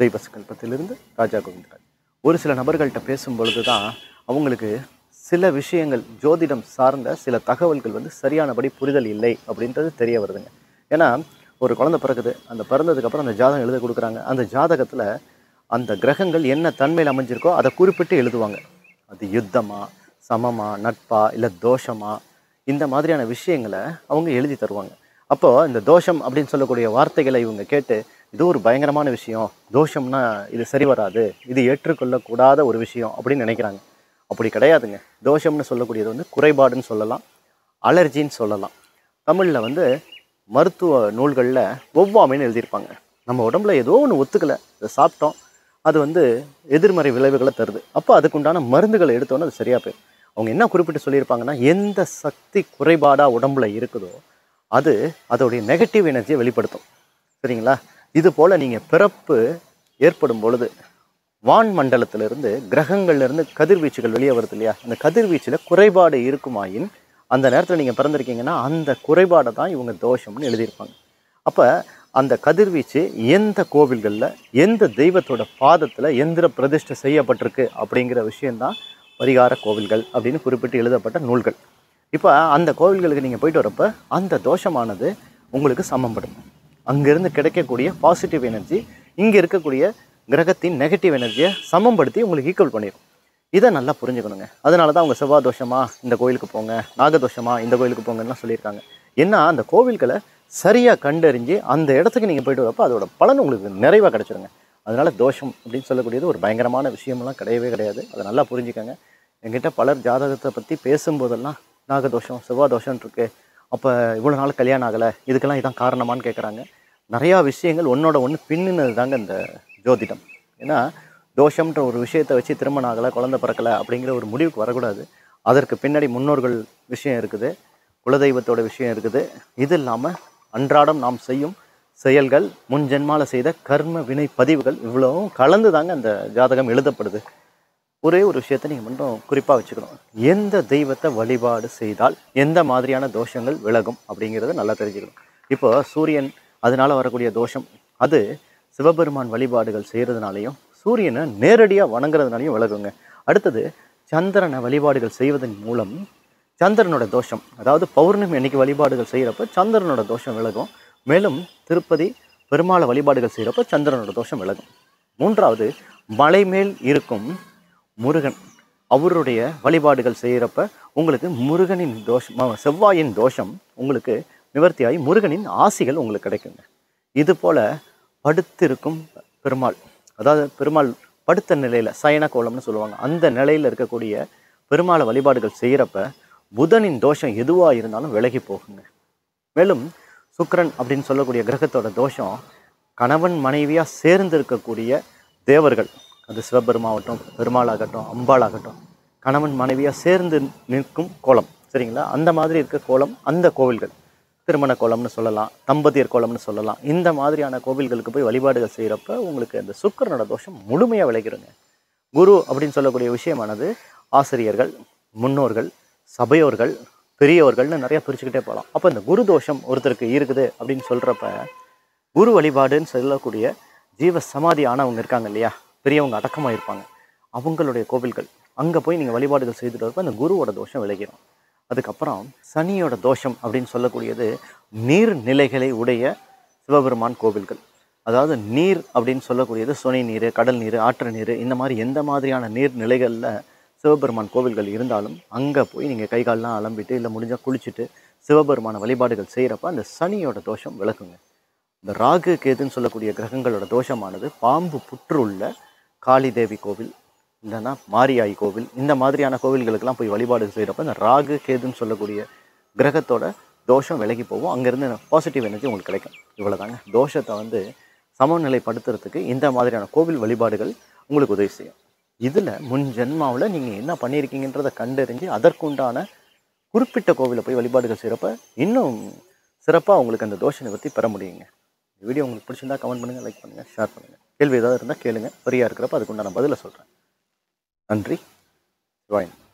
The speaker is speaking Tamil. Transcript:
தெய்வ சங்கல்பத்திலிருந்து ராஜா கோவிந்தராஜ் ஒரு சில நபர்கள்ட்ட பேசும் பொழுது தான் அவங்களுக்கு சில விஷயங்கள் ஜோதிடம் சார்ந்த சில தகவல்கள் வந்து சரியானபடி புரிதல் இல்லை அப்படின்றது தெரிய வருதுங்க ஏன்னா ஒரு குழந்தை பிறகுது அந்த பிறந்ததுக்கப்புறம் அந்த ஜாதகம் எழுத கொடுக்குறாங்க அந்த ஜாதகத்தில் அந்த கிரகங்கள் என்ன தன்மையில் அமைஞ்சிருக்கோ அதை குறிப்பிட்டு எழுதுவாங்க அது யுத்தமா சமமா நட்பா இல்லை தோஷமா இந்த மாதிரியான விஷயங்களை அவங்க எழுதி தருவாங்க அப்போது இந்த தோஷம் அப்படின்னு சொல்லக்கூடிய வார்த்தைகளை இவங்க கேட்டு இது ஒரு பயங்கரமான விஷயம் தோஷம்னா இது சரி வராது இது ஏற்றுக்கொள்ளக்கூடாத ஒரு விஷயம் அப்படின்னு நினைக்கிறாங்க அப்படி கிடையாதுங்க தோஷம்னு சொல்லக்கூடியது வந்து குறைபாடுன்னு சொல்லலாம் அலர்ஜின்னு சொல்லலாம் தமிழில் வந்து மருத்துவ நூல்களில் ஒவ்வாமைன்னு எழுதியிருப்பாங்க நம்ம உடம்புல ஏதோ ஒன்று ஒத்துக்கலை அதை சாப்பிட்டோம் அது வந்து எதிர்மறை விளைவுகளை தருது அப்போ அதுக்குண்டான மருந்துகளை எடுத்தோன்னே அது சரியாக போயிடும் அவங்க என்ன குறிப்பிட்டு சொல்லியிருப்பாங்கன்னா எந்த சக்தி குறைபாடாக உடம்புல இருக்குதோ அது அதோடைய நெகட்டிவ் எனர்ஜியை வெளிப்படுத்தும் சரிங்களா இது போல் நீங்கள் பிறப்பு ஏற்படும் பொழுது வான் மண்டலத்திலிருந்து கிரகங்கள்லேருந்து கதிர்வீச்சுகள் வெளியே வருது இல்லையா அந்த கதிர்வீச்சில் குறைபாடு இருக்குமாயின் அந்த நேரத்தில் நீங்கள் பிறந்திருக்கீங்கன்னா அந்த குறைபாடை தான் இவங்க தோஷம்னு எழுதியிருப்பாங்க அப்போ அந்த கதிர்வீச்சு எந்த கோவில்களில் எந்த தெய்வத்தோட பாதத்தில் எந்திர பிரதிஷ்டை செய்யப்பட்டிருக்கு அப்படிங்கிற விஷயந்தான் பரிகார கோவில்கள் அப்படின்னு குறிப்பிட்டு எழுதப்பட்ட நூல்கள் இப்போ அந்த கோவில்களுக்கு நீங்கள் போயிட்டு வரப்ப அந்த தோஷமானது உங்களுக்கு சமம்படும் அங்கேருந்து கிடைக்கக்கூடிய பாசிட்டிவ் எனர்ஜி இங்கே இருக்கக்கூடிய கிரகத்தின் நெகட்டிவ் எனர்ஜியை சமப்படுத்தி உங்களுக்கு ஈக்குவல் பண்ணிடும் இதை நல்லா புரிஞ்சுக்கணுங்க அதனால தான் அவங்க செவ்வாய் தோஷமா இந்த கோயிலுக்கு போங்க நாகதோஷமா இந்த கோயிலுக்கு போங்கன்னு சொல்லியிருக்காங்க ஏன்னா அந்த கோவில்களை சரியாக கண்டறிஞ்சு அந்த இடத்துக்கு நீங்கள் போயிட்டு வரப்போ அதோட பலன் உங்களுக்கு நிறைவாக கிடச்சிருங்க அதனால தோஷம் அப்படின்னு சொல்லக்கூடியது ஒரு பயங்கரமான விஷயமெல்லாம் கிடையவே கிடையாது அதை நல்லா புரிஞ்சுக்கங்க என்கிட்ட பலர் ஜாதகத்தை பற்றி பேசும்போதெல்லாம் நாகதோஷம் செவ்வாய் தோஷம் இருக்கு அப்போ இவ்வளோ நாள் கல்யாணம் ஆகலை இதுக்கெல்லாம் இதான் காரணமான்னு கேட்குறாங்க நிறையா விஷயங்கள் ஒன்றோட ஒன்று பின்னினது தாங்க இந்த ஜோதிடம் ஏன்னா தோஷம்ன்ற ஒரு விஷயத்தை வச்சு திருமணம் ஆகலை குழந்தை பிறக்கலை அப்படிங்கிற ஒரு முடிவுக்கு வரக்கூடாது அதற்கு பின்னாடி முன்னோர்கள் விஷயம் இருக்குது குலதெய்வத்தோட விஷயம் இருக்குது இது இல்லாமல் அன்றாடம் நாம் செய்யும் செயல்கள் முன் ஜென்மால செய்த கர்ம வினை பதிவுகள் இவ்வளவும் கலந்து தாங்க அந்த ஜாதகம் எழுதப்படுது ஒரே ஒரு விஷயத்தை நீங்கள் மட்டும் குறிப்பாக வச்சுக்கணும் எந்த தெய்வத்தை வழிபாடு செய்தால் எந்த மாதிரியான தோஷங்கள் விலகும் அப்படிங்கிறத நல்லா தெரிஞ்சுக்கணும் இப்போ சூரியன் அதனால வரக்கூடிய தோஷம் அது சிவபெருமான் வழிபாடுகள் செய்கிறதுனாலையும் சூரியனை நேரடியாக வணங்குறதுனாலையும் விலகுங்க அடுத்தது சந்திரனை வழிபாடுகள் செய்வதன் மூலம் சந்திரனோட தோஷம் அதாவது பௌர்ணமி அன்னைக்கு வழிபாடுகள் செய்கிறப்ப சந்திரனோட தோஷம் விலகும் மேலும் திருப்பதி பெருமாளை வழிபாடுகள் செய்கிறப்ப சந்திரனோட தோஷம் விலகும் மூன்றாவது மலை மேல் இருக்கும் முருகன் அவருடைய வழிபாடுகள் செய்கிறப்ப உங்களுக்கு முருகனின் தோஷம் ம- செவ்வாயின் தோஷம் உங்களுக்கு நிவர்த்தியாகி முருகனின் ஆசிகள் உங்களுக்கு கிடைக்குங்க இது போல படுத்திருக்கும் பெருமாள் அதாவது பெருமாள் படுத்த நிலையில் சயன கோலம்னு சொல்லுவாங்க அந்த நிலையில் இருக்கக்கூடிய பெருமாளை வழிபாடுகள் செய்கிறப்ப புதனின் தோஷம் எதுவாக இருந்தாலும் விலகி போகுங்க மேலும் சுக்கிரன் அப்படின்னு சொல்லக்கூடிய கிரகத்தோட தோஷம் கணவன் மனைவியாக சேர்ந்து இருக்கக்கூடிய தேவர்கள் அது சிவபெருமாகட்டும் பெருமாளாகட்டும் அம்பாளாகட்டும் கணவன் மனைவியாக சேர்ந்து நிற்கும் கோலம் சரிங்களா அந்த மாதிரி இருக்க கோலம் அந்த கோவில்கள் திருமண கோலம்னு சொல்லலாம் தம்பதியர் கோலம்னு சொல்லலாம் இந்த மாதிரியான கோவில்களுக்கு போய் வழிபாடுகள் செய்கிறப்ப உங்களுக்கு அந்த சுக்கிரனோட தோஷம் முழுமையாக விளைகிறங்க குரு அப்படின்னு சொல்லக்கூடிய விஷயமானது ஆசிரியர்கள் முன்னோர்கள் சபையோர்கள் பெரியவர்கள்னு நிறைய பிரிச்சுக்கிட்டே போகலாம் அப்போ இந்த குரு தோஷம் ஒருத்தருக்கு இருக்குது அப்படின்னு சொல்கிறப்ப குரு வழிபாடுன்னு சொல்லக்கூடிய ஜீவ சமாதி ஆனவங்க இருக்காங்க இல்லையா பெரியவங்க அடக்கமாக இருப்பாங்க அவங்களுடைய கோவில்கள் அங்கே போய் நீங்கள் வழிபாடுகள் செய்துட்டு வரப்ப அந்த குருவோட தோஷம் விலகிடும் அதுக்கப்புறம் சனியோட தோஷம் அப்படின்னு சொல்லக்கூடியது நீர்நிலைகளை உடைய சிவபெருமான் கோவில்கள் அதாவது நீர் அப்படின்னு சொல்லக்கூடியது சுனை நீர் கடல் நீர் ஆற்று நீர் இந்த மாதிரி எந்த மாதிரியான நீர்நிலைகளில் சிவபெருமான் கோவில்கள் இருந்தாலும் அங்கே போய் நீங்கள் கை கால்லாம் அலம்பிட்டு இல்லை முடிஞ்சால் குளிச்சுட்டு சிவபெருமான வழிபாடுகள் செய்கிறப்ப அந்த சனியோட தோஷம் விளக்குங்க இந்த ராகு கேதுன்னு சொல்லக்கூடிய கிரகங்களோட தோஷமானது பாம்பு புற்றுள்ள காளி தேவி கோவில் இல்லைன்னா மாரியாய் கோவில் இந்த மாதிரியான கோவில்களுக்கெல்லாம் போய் வழிபாடு செய்கிறப்ப இந்த ராகு கேதுன்னு சொல்லக்கூடிய கிரகத்தோட தோஷம் விலகி போகும் அங்கேருந்து பாசிட்டிவ் எனர்ஜி உங்களுக்கு கிடைக்கும் இவ்வளோதாங்க தோஷத்தை வந்து சமநிலைப்படுத்துறதுக்கு இந்த மாதிரியான கோவில் வழிபாடுகள் உங்களுக்கு உதவி செய்யும் இதில் முன் ஜென்மாவில் நீங்கள் என்ன பண்ணியிருக்கீங்கன்றதை கண்டறிஞ்சு அதற்குண்டான குறிப்பிட்ட கோவிலை போய் வழிபாடுகள் செய்கிறப்ப இன்னும் சிறப்பாக உங்களுக்கு அந்த தோஷ நிவர்த்தி பெற முடியுங்க இந்த வீடியோ உங்களுக்கு பிடிச்சிருந்தா கமெண்ட் பண்ணுங்கள் லைக் பண்ணுங்கள் ஷேர் பண்ணுங்கள் கேள்வி ஏதாவது இருந்தால் கேளுங்க ஃப்ரீயாக இருக்கிறப்ப அதுக்குண்டான பதிலை சொல்கிறேன் நன்றி சிவாயன்